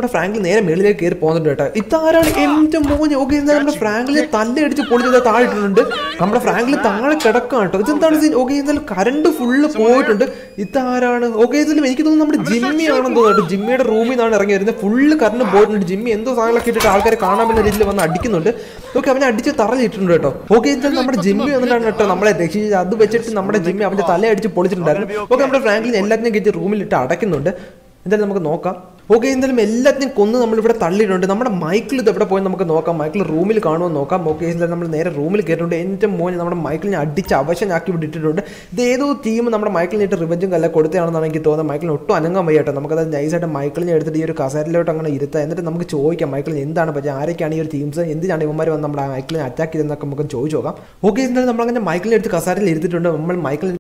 നമ്മുടെ ഫ്രാങ്കിൽ നേരെ മേളിലേക്ക് കയറി പോകുന്നുണ്ട് കേട്ടോ ഇതാരാണ് എന്റെ മോനെ ഓക്കെ എന്തായാലും നമ്മുടെ ഫ്രാങ്കിലെ തല്ലടിച്ച് പൊളിച്ചത് താഴെ ഇട്ടിട്ടുണ്ട് നമ്മുടെ ഫ്രാങ്കിൽ താഴെ കിടക്കാണ് കേട്ടോ ഇതെന്താണ് ഓക്കെ എന്തായാലും കറണ്ട് ഫുള്ള് പോയിട്ടുണ്ട് ഇതാരാണ് ഓക്കെ എന്തായാലും എനിക്ക് തോന്നുന്നു നമ്മുടെ ജിമ്മി ആണെന്ന് തോന്നുന്നു ജിമ്മിയുടെ റൂമിൽ നിന്നാണ് ഇറങ്ങി വരുന്നത് ഫുള്ള് കറണ്ട് പോയിട്ടുണ്ട് ജിമ്മി എന്തോ സാധനങ്ങളൊക്കെ ഇട്ടിട്ട് ആൾക്കാരെ കാണാൻ പറ്റുന്ന രീതിയിൽ വന്ന് അടിക്കുന്നുണ്ട് ഓക്കെ അവനെ അടിച്ച് തറലിട്ടുണ്ട് കേട്ടോ ഓക്കെ എന്തായാലും നമ്മുടെ ജിമ്മി വന്നിട്ടാണ് കേട്ടോ നമ്മളെ രക്ഷിച്ചത് അത് വെച്ചിട്ട് നമ്മുടെ ജിമ്മി അവന്റെ തല അടിച്ച് പൊളിച്ചിട്ടുണ്ടായിരുന്നു ഓക്കെ നമ്മുടെ ഫ്രാങ്കിലിന് എല്ലാത്തിനും കയറ്റി റൂമിലിട്ട് അടയ്ക്കുന്നുണ്ട് എന്തായാലും നമുക്ക് നോക്കാം ഓക്കെ എന്തായാലും എല്ലാത്തിനും കൊന്ന് നമ്മൾ ഇവിടെ തള്ളിയിട്ടുണ്ട് നമ്മുടെ മൈക്കിൾ ഇത് എവിടെ പോയി നമുക്ക് നോക്കാം മൈക്കിൾ റൂമിൽ കാണുമോ എന്ന് നോക്കാം ഓക്കെ എന്തായാലും നമ്മൾ നേരെ റൂമിൽ കയറ്റിട്ടുണ്ട് എൻ്റെ മോനെ നമ്മുടെ മൈക്കിളിനെ അടിച്ച് അവശനാക്കി ഇവിടെ ഇട്ടിട്ടുണ്ട് ഇത് ഏതോ ടീം നമ്മുടെ മൈക്കിളിനെ ഇട്ട് റിവഞ്ചും കല്ല കൊടുത്തതാണെന്നാണ് എനിക്ക് തോന്നുന്നത് മൈക്കിളിന് ഒട്ടും അനങ്ങാൻ വയ്യ കേട്ടോ നമുക്കത് നൈസായിട്ട് മൈക്കിളിനെ എടുത്തിട്ട് ഈ ഒരു കസേരയിലോട്ട് അങ്ങനെ ഇരുത്താം എന്നിട്ട് നമുക്ക് ചോദിക്കാം മൈക്കിളിന് എന്താണ് പറ്റുക ആരൊക്കെയാണ് ഈ ഒരു ടീംസ് എന്തിനാണ് ഇവന്മാർ വന്ന് നമ്മുടെ മൈക്കിളിനെ അറ്റാക്ക് ചെയ്തെന്നൊക്കെ നമുക്ക് ചോദിച്ചു നോക്കാം ഓക്കെ എന്തായാലും നമ്മളങ്ങനെ മൈക്കിളിനെ എടുത്ത് കസേരയിൽ ഇരുത്തിയിട്ടുണ്ട് നമ്മൾ മൈക്കിളിനെ